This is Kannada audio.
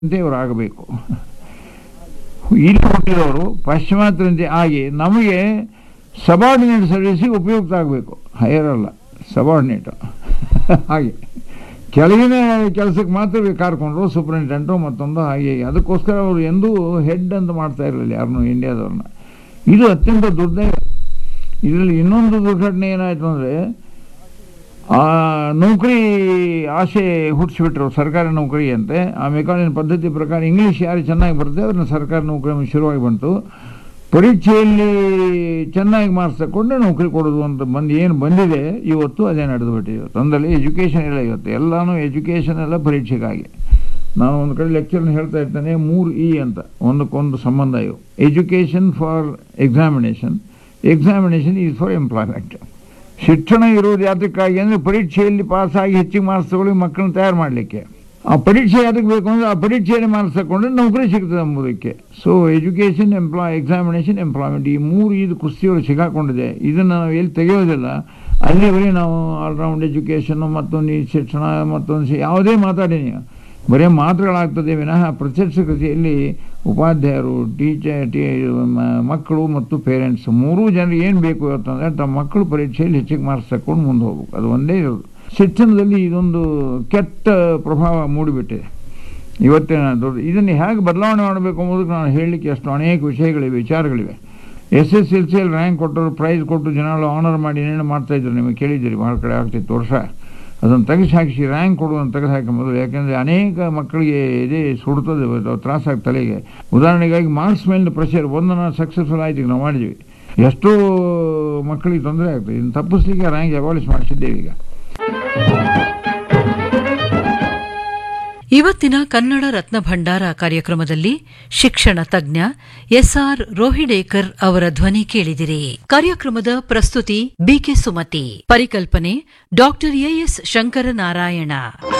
ಅಂತ ಇವರು ಆಗಬೇಕು ಇಲ್ಲಿ ಹುಟ್ಟಿದವರು ಪಾಶ್ಚಿಮಾತ್ಯರಂತೆ ಆಗಿ ನಮಗೆ ಸಬಾರ್ಡಿನೇಟ್ ಸರ್ವಿಸಿಗೆ ಉಪಯುಕ್ತ ಆಗಬೇಕು ಹೈಯರ್ ಅಲ್ಲ ಸಬಾರ್ಡಿನೇಟು ಹಾಗೆ ಕೆಳಗಿನ ಕೆಲಸಕ್ಕೆ ಮಾತ್ರ ಕಾರ್ಕೊಂಡ್ರು ಸೂಪರಿಂಟೆಂಟು ಮತ್ತೊಂದು ಹಾಗೆ ಅದಕ್ಕೋಸ್ಕರ ಅವರು ಎಂದೂ ಹೆಡ್ ಅಂತ ಮಾಡ್ತಾ ಇರಲಿಲ್ಲ ಯಾರನ್ನೂ ಇಂಡಿಯಾದವ್ರನ್ನ ಇದು ಅತ್ಯಂತ ದುರ್ದೈವ ಇದರಲ್ಲಿ ಇನ್ನೊಂದು ದುರ್ಘಟನೆ ಏನಾಯಿತು ಅಂದರೆ ಆ ನೌಕರಿ ಆಸೆ ಹುಟ್ಟಿಸ್ಬಿಟ್ರು ಸರ್ಕಾರಿ ನೌಕರಿ ಅಂತೆ ಆ ಮೆಕಾನಿನ ಪದ್ಧತಿ ಪ್ರಕಾರ ಇಂಗ್ಲೀಷ್ ಯಾರು ಚೆನ್ನಾಗಿ ಬರುತ್ತೆ ಅವ್ರನ್ನ ಸರ್ಕಾರಿ ನೌಕರಿ ಶುರುವಾಗಿ ಬಂತು ಪರೀಕ್ಷೆಯಲ್ಲಿ ಚೆನ್ನಾಗಿ ಮಾರ್ಕ್ಸ್ ತಗೊಂಡು ನೌಕರಿ ಕೊಡೋದು ಅಂತ ಬಂದು ಏನು ಬಂದಿದೆ ಇವತ್ತು ಅದೇ ನಡೆದು ಬಿಟ್ಟಿದೆ ತಂದಲ್ಲಿ ಎಜುಕೇಷನ್ ಇಲ್ಲ ಇವತ್ತು ಎಲ್ಲನೂ ಎಜುಕೇಷನ್ ಎಲ್ಲ ಪರೀಕ್ಷೆಗಾಗಿ ನಾನು ಒಂದು ಕಡೆ ಲೆಕ್ಚರ್ನ ಹೇಳ್ತಾ ಇರ್ತೇನೆ ಮೂರು ಇ ಅಂತ ಒಂದಕ್ಕೊಂದು ಸಂಬಂಧ ಇವು education for examination examination is for employment ಶಿಕ್ಷಣ ಇರುವುದು ಯಾತಕ್ಕಾಗಿ ಅಂದರೆ ಪರೀಕ್ಷೆಯಲ್ಲಿ ಪಾಸಾಗಿ ಹೆಚ್ಚಿಗೆ ಮಾರ್ಕ್ಸ್ ತಗೊಳ್ಳಿ ಮಕ್ಕಳನ್ನ ತಯಾರು ಮಾಡಲಿಕ್ಕೆ ಆ ಪರೀಕ್ಷೆ ಯಾತಕ್ಕೆ ಬೇಕು ಅಂದರೆ ಆ ಪರೀಕ್ಷೆಯಲ್ಲಿ ಮಾರ್ಕ್ಸ್ ತಗೊಂಡ್ರೆ ನೌಕರಿ ಸಿಗ್ತದೆ ಎಂಬುದಕ್ಕೆ so education employ examination employment ಈ ಮೂರು ಇದು ಕುಸ್ತಿಯೊಳಗೆ ಸಿಗಾಕೊಂಡಿದೆ ಇದನ್ನು ನಾವು ಎಲ್ಲಿ ತೆಗೆಯೋದಿಲ್ಲ ಅಲ್ಲಿವರೆಗೆ ನಾವು ಆಲ್ರೌಂಡ್ ಎಜುಕೇಷನ್ನು ಮತ್ತೊಂದು ಈ ಶಿಕ್ಷಣ ಮತ್ತೊಂದು ಶಿ- ಯಾವುದೇ ಮಾತಾಡಿ ನೀವು ಬರೀ ಮಾತುಗಳಾಗ್ತದೆ ವಿನಃ ಪ್ರತ್ಯಕ್ಷ ಕೃತಿಯಲ್ಲಿ ಉಪಾಧ್ಯಾಯರು ಟೀಚರ್ ಟೀ ಮ- ಮಕ್ಕಳು ಮತ್ತು ಪೇರೆಂಟ್ಸ್ ಮೂರೂ ಜನರು ಏನು ಬೇಕು ಇವತ್ತಂದರೆ ತಮ್ಮ ಮಕ್ಕಳು ಪರೀಕ್ಷೆಯಲ್ಲಿ ಹೆಚ್ಚಿಗೆ ಮಾರ್ಕ್ಸ್ ತಗೊಂಡು ಮುಂದೆ ಹೋಗ್ಬೇಕು ಅದು ಒಂದೇ ಇರೋದು ಶಿಕ್ಷಣದಲ್ಲಿ ಇದೊಂದು ಕೆಟ್ಟ ಪ್ರಭಾವ ಮೂಡಿಬಿಟ್ಟಿದೆ ಇವತ್ತಿನ ದೊಡ್ಡ ಇದನ್ನು ಹೇಗೆ ಬದಲಾವಣೆ ಮಾಡಬೇಕು ಎಂಬುದಕ್ಕೆ ನಾನು ಹೇಳಲಿಕ್ಕೆ ಅಷ್ಟು ಅನೇಕ ವಿಷಯಗಳಿವೆ ವಿಚಾರಗಳಿವೆ ಎಸ್ ಎಸ್ ಎಲ್ ಸಿಯಲ್ಲಿ ರ್ಯಾಂಕ್ ಕೊಟ್ಟರು ಪ್ರೈಸ್ ಕೊಟ್ಟು ಜನಗಳು ಆನರ್ ಮಾಡಿ ಏನೇನು ಮಾಡ್ತಾಯಿದ್ರು ನಿಮಗೆ ಕೇಳಿದ್ದೀರಿ ಭಾಳ ಕಡೆ ಆಗ್ತಿತ್ತು ವರ್ಷ ಅದನ್ನು ತೆಗೆಸಿ ಹಾಕಿಸಿ ರ್ಯಾಂಕ್ ಕೊಡುವುದನ್ನು ತೆಗೆದು ಹಾಕಿ ಮೊದಲು ಯಾಕೆಂದರೆ ಅನೇಕ ಮಕ್ಕಳಿಗೆ ಇದೇ ಸುಡ್ತದೆ ಇವತ್ತು ತ್ರಾಸಾಗಿ ತಲೆಗೆ ಉದಾಹರಣೆಗಾಗಿ ಮಾರ್ಕ್ಸ್ ಮೇಲಿನ ಪ್ರೆಷರ್ ಒಂದು ನಾವು ಸಕ್ಸಸ್ಫುಲ್ ಆಯ್ತು ಈಗ ನಾವು ಮಾಡಿದ್ವಿ ಎಷ್ಟೋ ಮಕ್ಕಳಿಗೆ ತೊಂದರೆ ಆಗ್ತದೆ ಇದನ್ನು ತಪ್ಪಿಸ್ಲಿಕ್ಕೆ ರ್ಯಾಂಕ್ ಅಬಾಲಿಷ್ ಮಾಡಿಸಿದ್ದೇವೆ ಈಗ ಇವತ್ತಿನ ಕನ್ನಡ ರತ್ನ ಭಂಡಾರ ಕಾರ್ಯಕ್ರಮದಲ್ಲಿ ಶಿಕ್ಷಣ ತಜ್ಞ ಎಸ್ಆರ್ ರೋಹಿಡೇಕರ್ ಅವರ ಧ್ವನಿ ಕೇಳಿದಿರಿ ಕಾರ್ಯಕ್ರಮದ ಪ್ರಸ್ತುತಿ ಬಿಕೆ ಸುಮತಿ ಪರಿಕಲ್ಪನೆ ಡಾಕ್ಟರ್ ಎಎಸ್ ಶಂಕರನಾರಾಯಣ